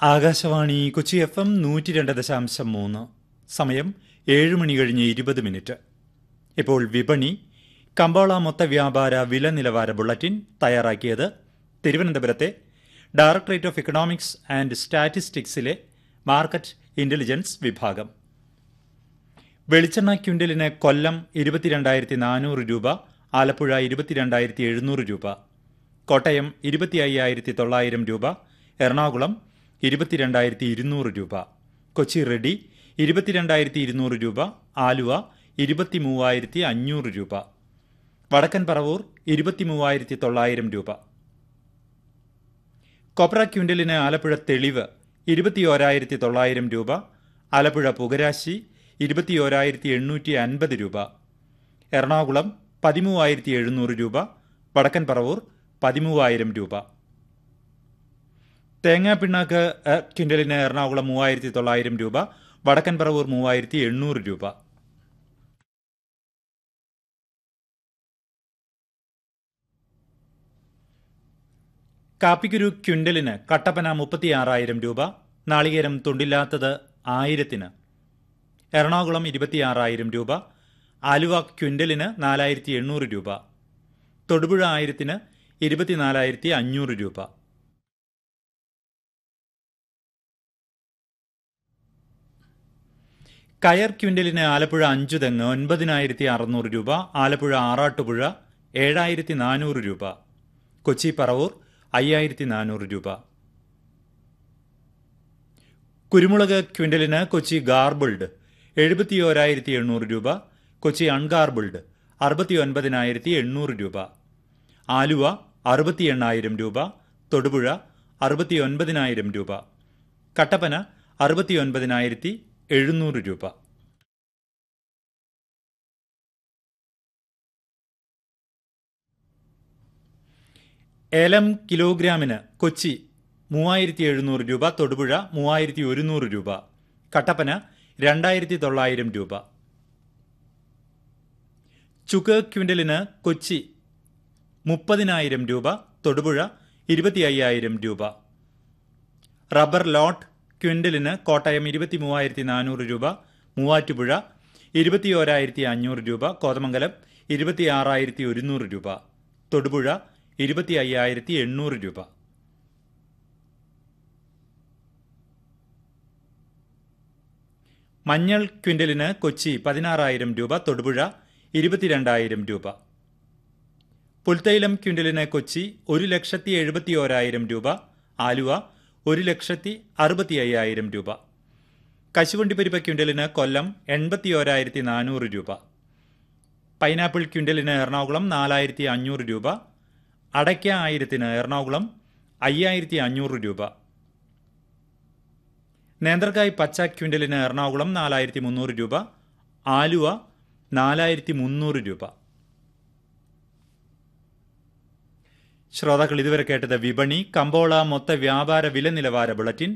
Akashvani Kochi F M നൂറ്റി രണ്ട് ദശാംശം മൂന്ന് സമയം ഏഴ് മണി കഴിഞ്ഞ് ഇരുപത് മിനിറ്റ് ഇപ്പോൾ വിപണി കമ്പോള മൊത്ത വ്യാപാര വില നിലവാര ബുള്ളറ്റിൻ തയ്യാറാക്കിയത് തിരുവനന്തപുരത്തെ ഡയറക്ടറേറ്റ് ഓഫ് ഇക്കണോമിക്സ് ആൻഡ് സ്റ്റാറ്റിസ്റ്റിക്സിലെ മാർക്കറ്റ് ഇന്റലിജൻസ് വിഭാഗം വെളിച്ചെണ്ണ ക്വിൻ്റലിന് കൊല്ലം ഇരുപത്തിരണ്ടായിരത്തി നാനൂറ് രൂപ ആലപ്പുഴ ഇരുപത്തിരണ്ടായിരത്തി എഴുന്നൂറ് രൂപ കോട്ടയം ഇരുപത്തി അയ്യായിരത്തി തൊള്ളായിരം രൂപ എറണാകുളം ഇരുപത്തിരണ്ടായിരത്തി ഇരുന്നൂറ് രൂപ കൊച്ചി റെഡി ഇരുപത്തിരണ്ടായിരത്തി ഇരുന്നൂറ് രൂപ ആലുവ ഇരുപത്തി മൂവായിരത്തി അഞ്ഞൂറ് രൂപ വടക്കൻ പറവൂർ ഇരുപത്തി മൂവായിരത്തി തൊള്ളായിരം രൂപ കൊപ്ര ക്വിൻ്റലിന് ആലപ്പുഴ തെളിവ് ഇരുപത്തിയോരായിരത്തി തൊള്ളായിരം രൂപ ആലപ്പുഴ പുകരാശി ഇരുപത്തിയോരായിരത്തി എണ്ണൂറ്റി അൻപത് രൂപ എറണാകുളം പതിമൂവായിരത്തി എഴുന്നൂറ് രൂപ വടക്കൻ പറവൂർ പതിമൂവായിരം രൂപ തേങ്ങാ പിണ്ണാക്ക് എ, ക്വിൻ്റലിന് എറണാകുളം മൂവായിരത്തി തൊള്ളായിരം രൂപ വടക്കൻ പറവൂർ മൂവായിരത്തി എണ്ണൂറ് രൂപ കാപ്പിക്കുരു ക്വിൻ്റലിന് കട്ടപ്പന മുപ്പത്തിയാറായിരം രൂപ നാളികേരം തുണ്ടില്ലാത്തത് ആയിരത്തിന് എറണാകുളം ഇരുപത്തിയാറായിരം രൂപ ആലുവ ക്വിൻ്റലിന് നാലായിരത്തി എണ്ണൂറ് രൂപ തൊടുപുഴ ആയിരത്തിന് ഇരുപത്തിനാലായിരത്തി അഞ്ഞൂറ് രൂപ കയർ ക്വിൻ്റലിന് ആലപ്പുഴ അഞ്ചു തെങ്ങ് ഒൻപതിനായിരത്തി അറുന്നൂറ് രൂപ ആലപ്പുഴ ആറാട്ടുപുഴ ഏഴായിരത്തി നാനൂറ് രൂപ കൊച്ചി പറവൂർ അയ്യായിരത്തി നാനൂറ് രൂപ കുരുമുളക് ക്വിൻ്റലിന് കൊച്ചി ഗാർബിൾഡ് എഴുപത്തി ഓരായിരത്തി എണ്ണൂറ് രൂപ കൊച്ചി അൺഗാർബിൾഡ് അറുപത്തി ഒൻപതിനായിരത്തി എണ്ണൂറ് രൂപ ആലുവ അറുപത്തി എണ്ണായിരം രൂപ തൊടുപുഴ അറുപത്തി ഒൻപതിനായിരം രൂപ കട്ടപ്പന അറുപത്തി ഒൻപതിനായിരത്തി എഴുന്നൂറ് രൂപ ഏലം കിലോഗ്രാമിന് കൊച്ചി മൂവായിരത്തി എഴുന്നൂറ് രൂപ തൊടുപുഴ മൂവായിരത്തി ഒരുന്നൂറ് രൂപ കട്ടപ്പന രണ്ടായിരത്തി തൊള്ളായിരം രൂപ ചുക്ക് ക്വിൻ്റലിന് കൊച്ചി മുപ്പതിനായിരം രൂപ തൊടുപുഴ ഇരുപത്തി അയ്യായിരം രൂപ റബ്ബർ ലോട്ട് ക്വിൻ്റലിന് കോട്ടയം ഇരുപത്തി മൂവായിരത്തി നാനൂറ് രൂപ മൂവാറ്റുപുഴ ഇരുപത്തി ഓരായിരത്തി അഞ്ഞൂറ് രൂപ കോതമംഗലം ഇരുപത്തി ആറായിരത്തി ഒരുന്നൂറ് രൂപ തൊടുപുഴ ഇരുപത്തി അയ്യായിരത്തി എണ്ണൂറ് രൂപ മഞ്ഞൾ ക്വിൻ്റലിന് കൊച്ചി പതിനാറായിരം രൂപ തൊടുപുഴ ഇരുപത്തിരണ്ടായിരം രൂപ പുൽത്തൈലം ക്വിൻ്റലിന് കൊച്ചി ഒരു ലക്ഷത്തി എഴുപത്തി ഓരായിരം രൂപ ആലുവ ഒരു ലക്ഷത്തി അറുപത്തി അയ്യായിരം രൂപ കശുവണ്ടിപ്പരിപ്പ് ക്വിൻ്റലിന് കൊല്ലം എൺപത്തി ഓരായിരത്തി നാനൂറ് രൂപ പൈനാപ്പിൾ ക്വിൻ്റലിന് എറണാകുളം നാലായിരത്തി അഞ്ഞൂറ് രൂപ അടയ്ക്ക ആയിരത്തിന് എറണാകുളം അയ്യായിരത്തി അഞ്ഞൂറ് രൂപ നേന്ത്രക്കായ് പച്ച ക്വിൻ്റലിന് എറണാകുളം നാലായിരത്തി മുന്നൂറ് രൂപ ആലുവ നാലായിരത്തി മുന്നൂറ് രൂപ ശ്രോതാക്കൾ ഇതുവരെ കേട്ടത് വിപണി കമ്പോള മൊത്ത വ്യാപാര വില നിലവാര ബുള്ളറ്റിൻ